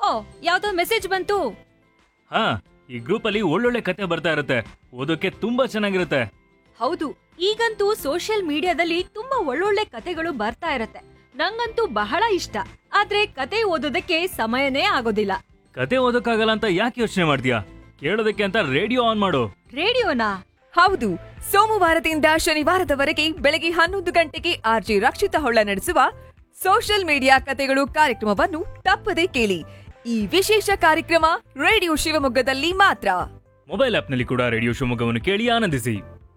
ಯಾವ್ದೋ ಮೆಸೇಜ್ ಬಂತು ಹಾ ಈ ಗ್ರೂಪ್ ಅಲ್ಲಿ ಒಳ್ಳೊಳ್ಳೆ ಕತೆ ಬರ್ತಾ ಇರುತ್ತೆ ಓದೋಕೆ ತುಂಬಾ ಚೆನ್ನಾಗಿರುತ್ತೆ ಹೌದು ಈಗಂತೂ ಸೋಷಿಯಲ್ ಮೀಡಿಯಾದಲ್ಲಿ ತುಂಬಾ ಒಳ್ಳೊಳ್ಳೆ ಕತೆಗಳು ಬರ್ತಾ ಇರತ್ತೆ ನಂಗಂತೂ ಬಹಳ ಇಷ್ಟ ಆದ್ರೆ ಕತೆ ಓದೋದಕ್ಕೆ ಸಮಯನೇ ಆಗೋದಿಲ್ಲ ಕತೆ ಓದೋಕ್ಕಾಗಲ್ಲ ಅಂತ ಯಾಕೆ ಯೋಚನೆ ಮಾಡ್ತೀಯಾ ಕೇಳೋದಕ್ಕೆ ಅಂತ ರೇಡಿಯೋ ಆನ್ ಮಾಡು ರೇಡಿಯೋನಾ ಹೌದು ಸೋಮವಾರದಿಂದ ಶನಿವಾರದವರೆಗೆ ಬೆಳಗ್ಗೆ ಹನ್ನೊಂದು ಗಂಟೆಗೆ ಆರ್ಜಿ ರಕ್ಷಿತ ಹೊಳ್ಳ ನಡೆಸುವ ಸೋಷಿಯಲ್ ಮೀಡಿಯಾ ಕತೆಗಳು ಕಾರ್ಯಕ್ರಮವನ್ನು ತಪ್ಪದೇ ಕೇಳಿ ಈ ವಿಶೇಷ ಕಾರ್ಯಕ್ರಮ ರೇಡಿಯೋ ಶಿವಮೊಗ್ಗದಲ್ಲಿ ಮಾತ್ರ ಮೊಬೈಲ್ ಆಪ್ನಲ್ಲಿ ಕೂಡ ರೇಡಿಯೋ ಶಿವಮೊಗ್ಗವನ್ನು ಕೇಳಿ ಆನಂದಿಸಿ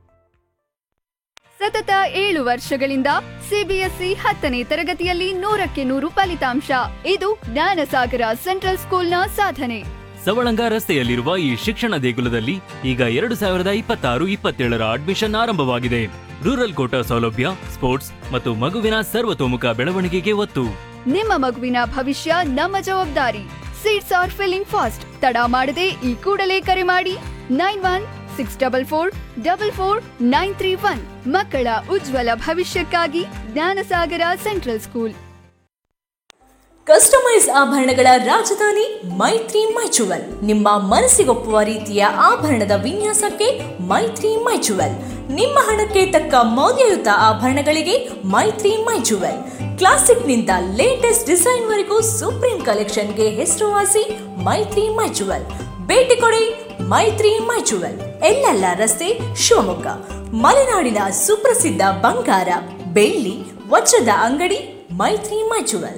ಸತತ ಏಳು ವರ್ಷಗಳಿಂದ ಸಿಬಿಎಸ್ಇ ಹತ್ತನೇ ತರಗತಿಯಲ್ಲಿ ನೂರಕ್ಕೆ ನೂರು ಫಲಿತಾಂಶ ಇದು ಜ್ಞಾನಸಾಗರ ಸೆಂಟ್ರಲ್ ಸ್ಕೂಲ್ನ ಸಾಧನೆ ಸವಳಂಗ ರಸ್ತೆಯಲ್ಲಿರುವ ಈ ಶಿಕ್ಷಣ ದೇಗುಲದಲ್ಲಿ ಈಗ ಎರಡು ಸಾವಿರದ ಇಪ್ಪತ್ತಾರು ಇಪ್ಪತ್ತೇಳರ ಅಡ್ಮಿಷನ್ ಆರಂಭವಾಗಿದೆ ರೂರಲ್ ಕೋಟಾ ಸೌಲಭ್ಯ ಸ್ಪೋರ್ಟ್ಸ್ ಮತ್ತು ಮಗುವಿನ ಸರ್ವತೋಮುಖ ಬೆಳವಣಿಗೆಗೆ ಒತ್ತು ನಿಮ್ಮ ಮಗುವಿನ ಭವಿಷ್ಯ ನಮ್ಮ ಜವಾಬ್ದಾರಿ ಸೀಟ್ಸ್ ಆರ್ ಫಿಲ್ಲಿಂಗ್ ಫಾಸ್ಟ್ ತಡ ಮಾಡದೆ ಈ ಕೂಡಲೇ ಕರೆ ಮಾಡಿ nine one six double four double four nine three one ಮಕ್ಕಳ ಉಜ್ವಲ ಭವಿಷ್ಯಕ್ಕಾಗಿ ಜ್ಞಾನಸಾಗರ ಸೆಂಟ್ರಲ್ ಸ್ಕೂಲ್ ಕಸ್ಟಮೈಸ್ ಆಭರಣಗಳ ರಾಜಧಾನಿ ಮೈತ್ರಿ ಮೈಚುವಲ್ ನಿಮ್ಮ ಮನಸ್ಸಿಗೊಪ್ಪುವ ರೀತಿಯ ಆಭರಣದ ವಿನ್ಯಾಸಕ್ಕೆ ಮೈತ್ರಿ ಮೈಚುವಲ್ ನಿಮ್ಮ ಹಣಕ್ಕೆ ತಕ್ಕ ಮೌಲ್ಯಯುತ ಆಭರಣಗಳಿಗೆ ಮೈತ್ರಿ ಮೈಚುವಲ್ ಕ್ಲಾಸಿಕ್ನಿಂದ ಲೇಟೆಸ್ಟ್ ಡಿಸೈನ್ವರೆಗೂ ಸುಪ್ರೀಂ ಕಲೆಕ್ಷನ್ಗೆ ಹೆಸರುವಾಸಿ ಮೈತ್ರಿ ಮೈಚುವಲ್ ಭೇಟಿ ಕೊಡಿ ಮೈತ್ರಿ ಮೈಚುವಲ್ ಎಲ್ಲೆಲ್ಲ ರಸ್ತೆ ಶಿವಮೊಗ್ಗ ಮಲೆನಾಡಿನ ಸುಪ್ರಸಿದ್ಧ ಬಂಗಾರ ಬೆಳ್ಳಿ ವಜ್ರದ ಅಂಗಡಿ ಮೈತ್ರಿ ಮೈಚುವಲ್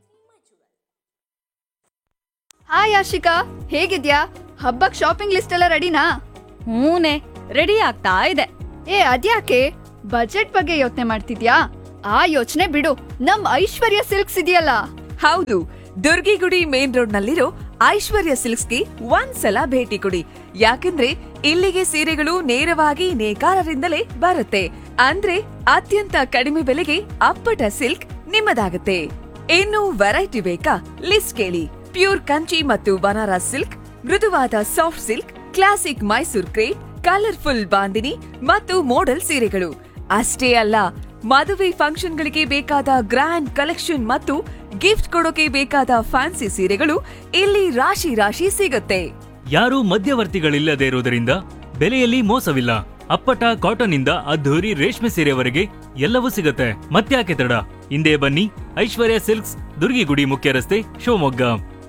ಹಾಯ್ ಆಶಿಕಾ ಹೇಗಿದ್ಯಾ ಹಬ್ಬಕ್ ಶಾಪಿಂಗ್ ಲಿಸ್ಟ್ ಎಲ್ಲ ರೆಡಿನಾ ಹೂನೆ ರೆಡಿ ಆಗ್ತಾ ಇದೆ ಏ ಅದ್ಯಾಕೆ ಬಜೆಟ್ ಬಗ್ಗೆ ಯೋಚನೆ ಮಾಡ್ತಿದ್ಯಾ ಆ ಯೋಚನೆ ಬಿಡು ನಮ್ ಐಶ್ವರ್ಯ ಸಿಲ್ಕ್ಸ್ ಇದೆಯಲ್ಲ ಹೌದು ದುರ್ಗಿಗುಡಿ ಮೇನ್ ರೋಡ್ ನಲ್ಲಿರೋ ಐಶ್ವರ್ಯ ಸಿಲ್ಕ್ಸ್ಗೆ ಒಂದ್ಸಲ ಭೇಟಿ ಕೊಡಿ ಯಾಕಂದ್ರೆ ಇಲ್ಲಿಗೆ ಸೀರೆಗಳು ನೇರವಾಗಿ ನೇಕಾರರಿಂದಲೇ ಬರುತ್ತೆ ಅಂದ್ರೆ ಅತ್ಯಂತ ಕಡಿಮೆ ಬೆಲೆಗೆ ಅಪ್ಪಟ ಸಿಲ್ಕ್ ನಿಮ್ಮದಾಗುತ್ತೆ ಇನ್ನು ವೆರೈಟಿ ಬೇಕಾ ಲಿಸ್ಟ್ ಕೇಳಿ ಪ್ಯೂರ್ ಕಂಚಿ ಮತ್ತು ಬನಾರಸ್ ಸಿಲ್ಕ್ ಮೃದುವಾದ soft silk classic Mysore crepe colourful bandhani ಮತ್ತು ಮೋಡಲ್ ಸೀರೆಗಳು ಅಷ್ಟೇ ಅಲ್ಲ ಮದುವೆ ಫಂಕ್ಷನ್ಗಳಿಗೆ ಬೇಕಾದ ಗ್ರ್ಯಾಂಡ್ ಕಲೆಕ್ಷನ್ ಮತ್ತು ಗಿಫ್ಟ್ ಕೊಡೋಕೆ ಬೇಕಾದ ಫ್ಯಾನ್ಸಿ ಸೀರೆಗಳು ಇಲ್ಲಿ ರಾಶಿ ರಾಶಿ ಸಿಗುತ್ತೆ ಯಾರೂ ಮಧ್ಯವರ್ತಿಗಳಿಲ್ಲದೆ ಇರುವುದರಿಂದ ಬೆಲೆಯಲ್ಲಿ ಮೋಸವಿಲ್ಲ ಅಪ್ಪಟ ಕಾಟನ್ ಇಂದ ಅದ್ಧೂರಿ ರೇಷ್ಮೆ ಸೀರೆವರೆಗೆ ಎಲ್ಲವೂ ಸಿಗುತ್ತೆ ಮತ್ತ್ಯಾಕೆ ತಡ ಹಿಂದೆ ಬನ್ನಿ ಐಶ್ವರ್ಯ ಸಿಲ್ಕ್ಸ್ ದುರ್ಗಿಗುಡಿ ಮುಖ್ಯ ರಸ್ತೆ ಶಿವಮೊಗ್ಗ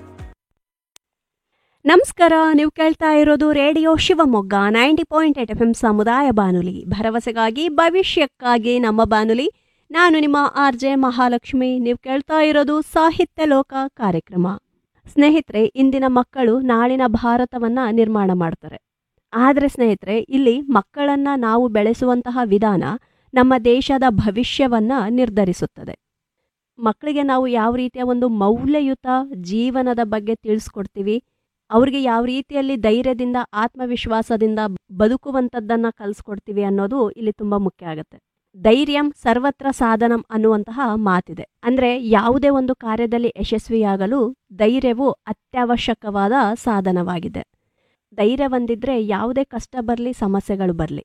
ನಮಸ್ಕಾರ ನೀವು ಕೇಳ್ತಾ ಇರೋದು radio Shivamogga ninety point eight F M ಸಮುದಾಯ ಬಾನುಲಿ ಭರವಸೆಗಾಗಿ ಭವಿಷ್ಯಕ್ಕಾಗಿ ನಮ್ಮ ಬಾನುಲಿ ನಾನು ನಿಮ್ಮ ಆರ್ ಜೆ ಮಹಾಲಕ್ಷ್ಮಿ ನೀವು ಕೇಳ್ತಾ ಇರೋದು ಸಾಹಿತ್ಯ ಲೋಕ ಕಾರ್ಯಕ್ರಮ ಸ್ನೇಹಿತರೆ ಇಂದಿನ ಮಕ್ಕಳು ನಾಳಿನ ಭಾರತವನ್ನ ನಿರ್ಮಾಣ ಮಾಡ್ತಾರೆ ಆದರೆ ಸ್ನೇಹಿತರೆ ಇಲ್ಲಿ ಮಕ್ಕಳನ್ನ ನಾವು ಬೆಳೆಸುವಂತಹ ವಿಧಾನ ನಮ್ಮ ದೇಶದ ಭವಿಷ್ಯವನ್ನ ನಿರ್ಧರಿಸುತ್ತದೆ ಮಕ್ಕಳಿಗೆ ನಾವು ಯಾವ ರೀತಿಯ ಒಂದು ಮೌಲ್ಯಯುತ ಜೀವನದ ಬಗ್ಗೆ ತಿಳಿಸ್ಕೊಡ್ತೀವಿ ಅವ್ರಿಗೆ ಯಾವ ರೀತಿಯಲ್ಲಿ ಧೈರ್ಯದಿಂದ ಆತ್ಮವಿಶ್ವಾಸದಿಂದ ಬದುಕುವಂಥದ್ದನ್ನ ಕಲಿಸ್ಕೊಡ್ತೀವಿ ಅನ್ನೋದು ಇಲ್ಲಿ ತುಂಬಾ ಮುಖ್ಯ ಆಗುತ್ತೆ ಧೈರ್ಯಂ ಸರ್ವತ್ರ ಸಾಧನಂ ಅನ್ನುವಂತಹ ಮಾತಿದೆ ಅಂದ್ರೆ ಯಾವುದೇ ಒಂದು ಕಾರ್ಯದಲ್ಲಿ ಯಶಸ್ವಿಯಾಗಲು ಧೈರ್ಯವು ಅತ್ಯವಶ್ಯಕವಾದ ಸಾಧನವಾಗಿದೆ ಧೈರ್ಯ ಹೊಂದಿದ್ರೆ ಯಾವುದೇ ಕಷ್ಟ ಬರಲಿ ಸಮಸ್ಯೆಗಳು ಬರಲಿ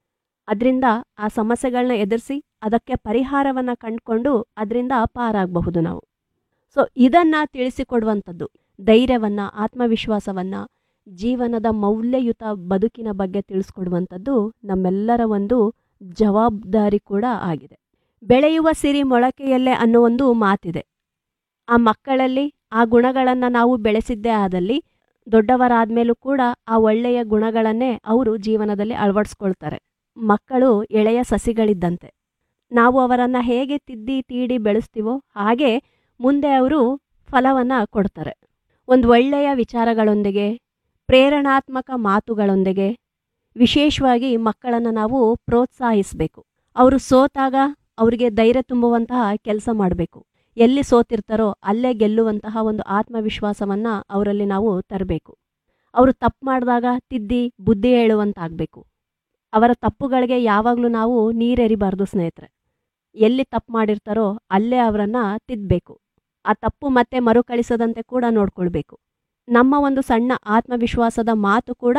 ಅದರಿಂದ ಆ ಸಮಸ್ಯೆಗಳನ್ನ ಎದುರಿಸಿ ಅದಕ್ಕೆ ಪರಿಹಾರವನ್ನು ಕಂಡುಕೊಂಡು ಅದರಿಂದ ಪಾರಾಗಬಹುದು ನಾವು ಸೊ ಇದನ್ನು ತಿಳಿಸಿಕೊಡುವಂಥದ್ದು ಧೈರ್ಯವನ್ನು ಆತ್ಮವಿಶ್ವಾಸವನ್ನು ಜೀವನದ ಮೌಲ್ಯಯುತ ಬದುಕಿನ ಬಗ್ಗೆ ತಿಳಿಸ್ಕೊಡುವಂಥದ್ದು ನಮ್ಮೆಲ್ಲರ ಒಂದು ಜವಾಬ್ದಾರಿ ಕೂಡ ಆಗಿದೆ ಬೆಳೆಯುವ ಸಿರಿ ಮೊಳಕೆಯಲ್ಲೇ ಅನ್ನೋ ಒಂದು ಮಾತಿದೆ ಆ ಮಕ್ಕಳಲ್ಲಿ ಆ ಗುಣಗಳನ್ನು ನಾವು ಬೆಳೆಸಿದ್ದೇ ಆದಲ್ಲಿ ದೊಡ್ಡವರಾದ್ಮೇಲೂ ಕೂಡ ಆ ಒಳ್ಳೆಯ ಗುಣಗಳನ್ನೇ ಅವರು ಜೀವನದಲ್ಲಿ ಅಳವಡಿಸ್ಕೊಳ್ತಾರೆ ಮಕ್ಕಳು ಎಳೆಯ ಸಸಿಗಳಿದ್ದಂತೆ ನಾವು ಅವರನ್ನು ಹೇಗೆ ತಿದ್ದಿ ತೀಡಿ ಬೆಳೆಸ್ತೀವೋ ಹಾಗೆ ಮುಂದೆ ಅವರು ಫಲವನ್ನು ಕೊಡ್ತಾರೆ ಒಂದು ಒಳ್ಳೆಯ ವಿಚಾರಗಳೊಂದಿಗೆ ಪ್ರೇರಣಾತ್ಮಕ ಮಾತುಗಳೊಂದಿಗೆ ವಿಶೇಷವಾಗಿ ಮಕ್ಕಳನ್ನು ನಾವು ಪ್ರೋತ್ಸಾಹಿಸಬೇಕು ಅವರು ಸೋತಾಗ ಅವರಿಗೆ ಧೈರ್ಯ ತುಂಬುವಂತಹ ಕೆಲಸ ಮಾಡಬೇಕು ಎಲ್ಲಿ ಸೋತಿರ್ತಾರೋ ಅಲ್ಲೇ ಗೆಲ್ಲುವಂತಹ ಒಂದು ಆತ್ಮವಿಶ್ವಾಸವನ್ನು ಅವರಲ್ಲಿ ನಾವು ತರಬೇಕು ಅವರು ತಪ್ಪು ಮಾಡಿದಾಗ ತಿದ್ದಿ ಬುದ್ಧಿ ಹೇಳುವಂತಾಗಬೇಕು ಅವರ ತಪ್ಪುಗಳಿಗೆ ಯಾವಾಗಲೂ ನಾವು ನೀರೆರಿಬಾರ್ದು ಸ್ನೇಹಿತರೆ ಎಲ್ಲಿ ತಪ್ಪು ಮಾಡಿರ್ತಾರೋ ಅಲ್ಲೇ ಅವರನ್ನು ತಿದ್ದಬೇಕು ಆ ತಪ್ಪು ಮತ್ತೆ ಮರುಕಳಿಸದಂತೆ ಕೂಡ ನೋಡ್ಕೊಳ್ಬೇಕು ನಮ್ಮ ಒಂದು ಸಣ್ಣ ಆತ್ಮವಿಶ್ವಾಸದ ಮಾತು ಕೂಡ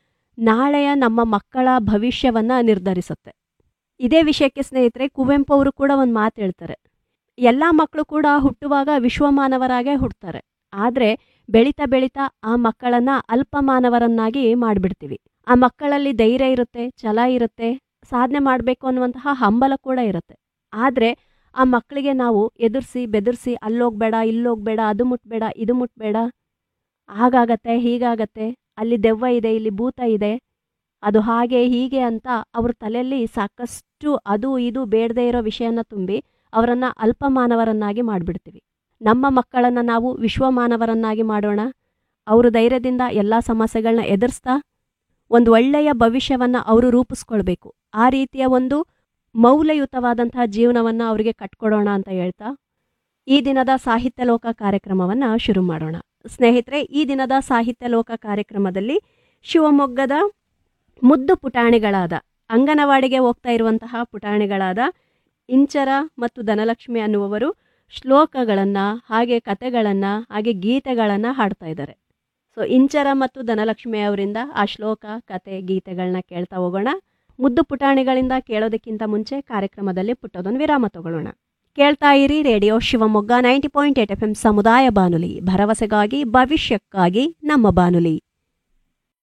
ನಾಳೆಯ ನಮ್ಮ ಮಕ್ಕಳ ಭವಿಷ್ಯವನ್ನು ನಿರ್ಧರಿಸುತ್ತೆ ಇದೇ ವಿಷಯಕ್ಕೆ ಸ್ನೇಹಿತರೆ ಕುವೆಂಪು ಅವರು ಕೂಡ ಒಂದು ಮಾತು ಹೇಳ್ತಾರೆ ಎಲ್ಲ ಮಕ್ಕಳು ಕೂಡ ಹುಟ್ಟುವಾಗ ವಿಶ್ವಮಾನವರಾಗೇ ಹುಟ್ಟುತ್ತಾರೆ ಆದರೆ ಬೆಳೀತಾ ಬೆಳೀತಾ ಆ ಮಕ್ಕಳನ್ನ ಅಲ್ಪಮಾನವರನ್ನಾಗಿ ಮಾಡಿಬಿಡ್ತೀವಿ ಆ ಮಕ್ಕಳಲ್ಲಿ ಧೈರ್ಯ ಇರುತ್ತೆ ಛಲ ಇರುತ್ತೆ ಸಾಧನೆ ಮಾಡಬೇಕು ಅನ್ನುವಂತಹ ಹಂಬಲ ಕೂಡ ಇರುತ್ತೆ ಆದರೆ ಆ ಮಕ್ಕಳಿಗೆ ನಾವು ಎದುರಿಸಿ ಬೆದರಿಸಿ ಅಲ್ಲೋಗ್ಬೇಡ ಇಲ್ಲೋಗ್ಬೇಡ ಅದು ಮುಟ್ಬೇಡ ಇದು ಮುಟ್ಬೇಡ ಹಾಗಾಗತ್ತೆ ಹೀಗಾಗತ್ತೆ ಅಲ್ಲಿ ದೆವ್ವ ಇದೆ ಇಲ್ಲಿ ಭೂತ ಇದೆ ಅದು ಹಾಗೆ ಹೀಗೆ ಅಂತ ಅವ್ರ ತಲೆಯಲ್ಲಿ ಸಾಕಷ್ಟು ಅದು ಇದು ಬೇಡದೇ ಇರೋ ವಿಷಯನ ತುಂಬಿ ಅವರನ್ನು ಅಲ್ಪಮಾನವರನ್ನಾಗಿ ಮಾಡಿಬಿಡ್ತೀವಿ ನಮ್ಮ ಮಕ್ಕಳನ್ನು ನಾವು ವಿಶ್ವಮಾನವರನ್ನಾಗಿ ಮಾಡೋಣ ಅವರು ಧೈರ್ಯದಿಂದ ಎಲ್ಲ ಸಮಸ್ಯೆಗಳನ್ನ ಎದುರಿಸ್ತಾ ಒಂದು ಒಳ್ಳೆಯ ಭವಿಷ್ಯವನ್ನು ಅವರು ರೂಪಿಸ್ಕೊಳ್ಬೇಕು ಆ ರೀತಿಯ ಒಂದು ಮೌಲ್ಯಯುತವಾದಂತಹ ಜೀವನವನ್ನು ಅವರಿಗೆ ಕಟ್ಕೊಡೋಣ ಅಂತ ಹೇಳ್ತಾ ಈ ದಿನದ ಸಾಹಿತ್ಯ ಲೋಕ ಕಾರ್ಯಕ್ರಮವನ್ನು ಶುರು ಮಾಡೋಣ ಸ್ನೇಹಿತರೆ ಈ ದಿನದ ಸಾಹಿತ್ಯ ಲೋಕ ಕಾರ್ಯಕ್ರಮದಲ್ಲಿ ಶಿವಮೊಗ್ಗದ ಮುದ್ದು ಪುಟಾಣಿಗಳಾದ ಅಂಗನವಾಡಿಗೆ ಹೋಗ್ತಾ ಇರುವಂತಹ ಪುಟಾಣಿಗಳಾದ ಇಂಚರ ಮತ್ತು ಧನಲಕ್ಷ್ಮಿ ಅನ್ನುವವರು ಶ್ಲೋಕಗಳನ್ನು ಹಾಗೆ ಕತೆಗಳನ್ನು ಹಾಗೆ ಗೀತೆಗಳನ್ನು ಹಾಡ್ತಾ ಇದ್ದಾರೆ ಸೊ ಇಂಚರ ಮತ್ತು ಧನಲಕ್ಷ್ಮಿ ಅವರಿಂದ ಆ ಶ್ಲೋಕ ಕತೆ ಗೀತೆಗಳನ್ನ ಕೇಳ್ತಾ ಹೋಗೋಣ ಮುದ್ದು ಪುಟಾಣಿಗಳಿಂದ ಕೇಳೋದಕ್ಕಿಂತ ಮುಂಚೆ ಕಾರ್ಯಕ್ರಮದಲ್ಲಿ ಪುಟ್ಟದೊಂದು ವಿರಾಮ ತಗೊಳ್ಳೋಣ ಕೇಳ್ತಾ ಇರಿ radio Shivamogga ninety point eight F M ಸಮುದಾಯ ಬಾನುಲಿ ಭರವಸೆಗಾಗಿ ಭವಿಷ್ಯಕ್ಕಾಗಿ ನಮ್ಮ ಬಾನುಲಿ